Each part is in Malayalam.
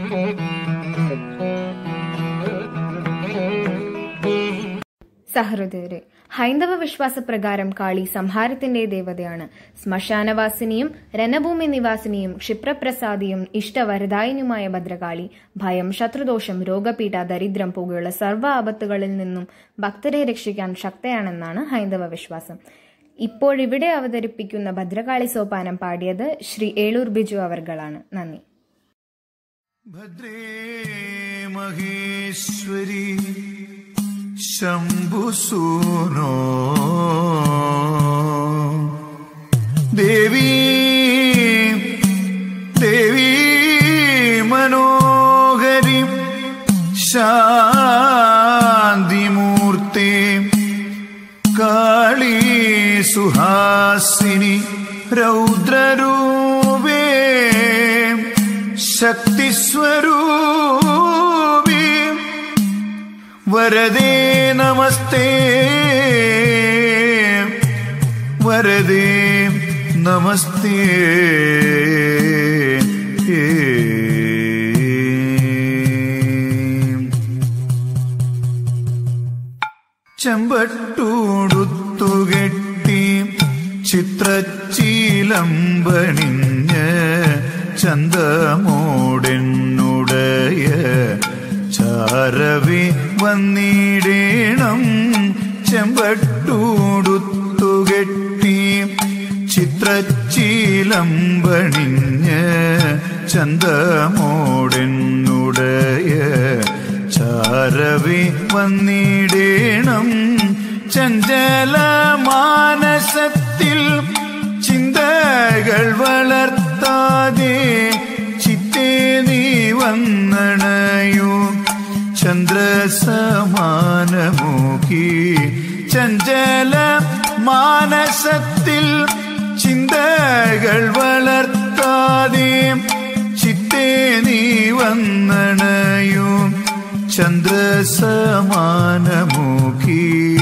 സഹൃദയരെ ഹൈന്ദവ വിശ്വാസപ്രകാരം കാളി സംഹാരത്തിന്റെ ദേവതയാണ് ശ്മശാനവാസിനിയും രണഭൂമി നിവാസിനിയും ക്ഷിപ്രപ്രസാദിയും ഇഷ്ടവരദായിനിയുമായ ഭദ്രകാളി ഭയം ശത്രുദോഷം രോഗപീഠ ദരിദ്രം പോലെയുള്ള സർവ്വ ആപത്തുകളിൽ നിന്നും ഭക്തരെ രക്ഷിക്കാൻ ശക്തയാണെന്നാണ് ഹൈന്ദവ വിശ്വാസം ഇപ്പോഴിവിടെ അവതരിപ്പിക്കുന്ന ഭദ്രകാളി സോപാനം പാടിയത് ശ്രീ ഏളൂർ ബിജു അവർകളാണ് നന്ദി ഭദ്രേ മഹേശ്വരി ശംഭുസൂനോ ദേവി ദേവി മനോഹരി ശാന്തിമൂർത്തി കാളി സുഹാസിനി രൗദ്രരൂപേ ശക്തിസ്വരൂപി വരദേ നമസ്തേ വരദേ നമസ്തേ ചെമ്പട്ടൂടുത്തുകെട്ടി ചിത്രച്ചീലമ്പണിഞ്ഞ് ചന്തമോടെന്നുടയ ചാരവി വന്നിടേണം ചെമ്പട്ടൂടുത്തുകെട്ടി ചിത്രച്ചീലമ്പണിഞ്ഞ് ചന്തമോടെന്നുടയ ചാരവി വന്നിടേണം ചഞ്ചല മാനസത്തിൽ ചിന്തകൾ വളർത്താതെ ചിത്തേ നീ വന്നണയൂ ചന്ദ്രസമാനമുഖി ചഞ്ചല മാനസത്തിൽ ചിന്തകൾ വളർത്താതെ ചിത്തേ നീ വന്നണയൂ ചന്ദ്രസമാനമുഖി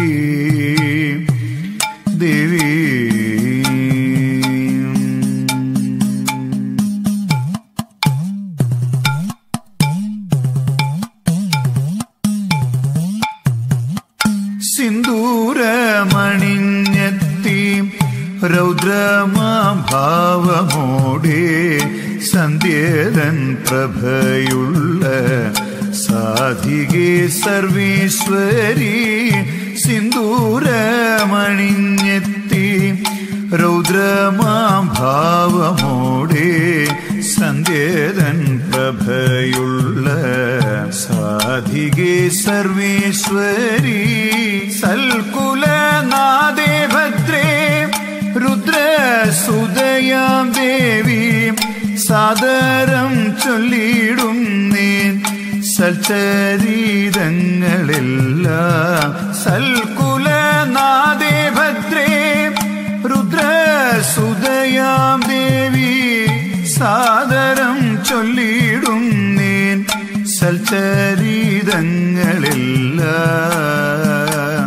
ദേവി സിന്ദൂരമണിഞ്ഞെത്തി രൗദ്രമാഭാവമോടെ സന്ധ്യതൻ പ്രഭയുള്ള സാധികേ സർവീശ്വരി സിന്ദൂരമണിഞ്ഞെത്തി രൗദ്രമാഭാവമോടെ സന്ധ്യതൻ പ്രഭയുള്ള സാധികേ സർവേശ്വരി സൽകുലനാദേ ഭദ്രേ രുദ്രസുതയാം ദേവി സാദരം ചൊല്ലിടുന്നേൻ സൽചരീതങ്ങളെല്ലാം സൽകുലനാദേ ഭദ്രേ രുദ്രസുതയാം ദേവി സാദരം ചൊല്ലിടുന്നേൻ സൽചരീതങ്ങളെല്ലാം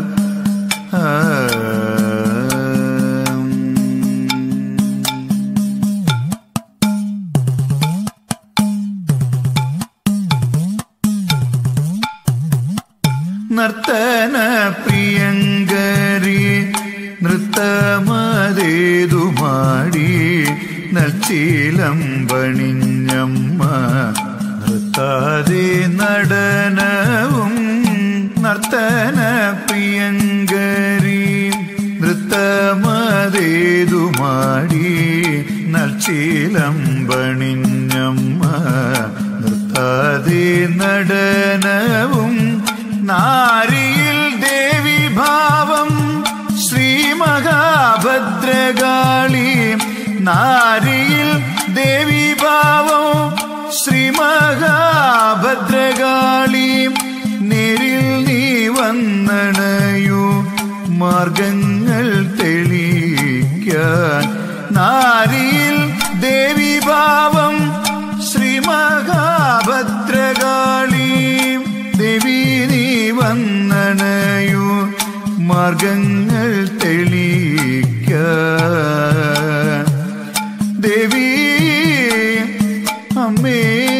നർത്തന പ്രിയങ്കരി നൃത്തമതേതു മാടി നൽച്ചീലം പണിഞ്ഞമ്മ നൃത്താതെ നടനവും നർത്തന പ്രിയങ്കരി നൃത്തമതേതു മാടി നൽച്ചീലം പണിഞ്ഞമ്മ നൃത്താതെ നടനവും നാരിയിൽ ദേവി ഭാവം ശ്രീ മഹാഭദ്രകാളി നാരിയിൽ ദേവി ഭാവം ശ്രീ മഹാഭദ്രകാളി നേരിൽ നീ വന്നണയു മാർഗങ്ങൾ തെളിയിക്കാൻ നാരിയിൽ ദേവി ഭാവം ശ്രീ മഹാഭദ്രകാളി ദേവി നീ വന്നണയു മാർഗങ്ങൾ തെളിയിക്കാൻ ദേവി അമ്മേ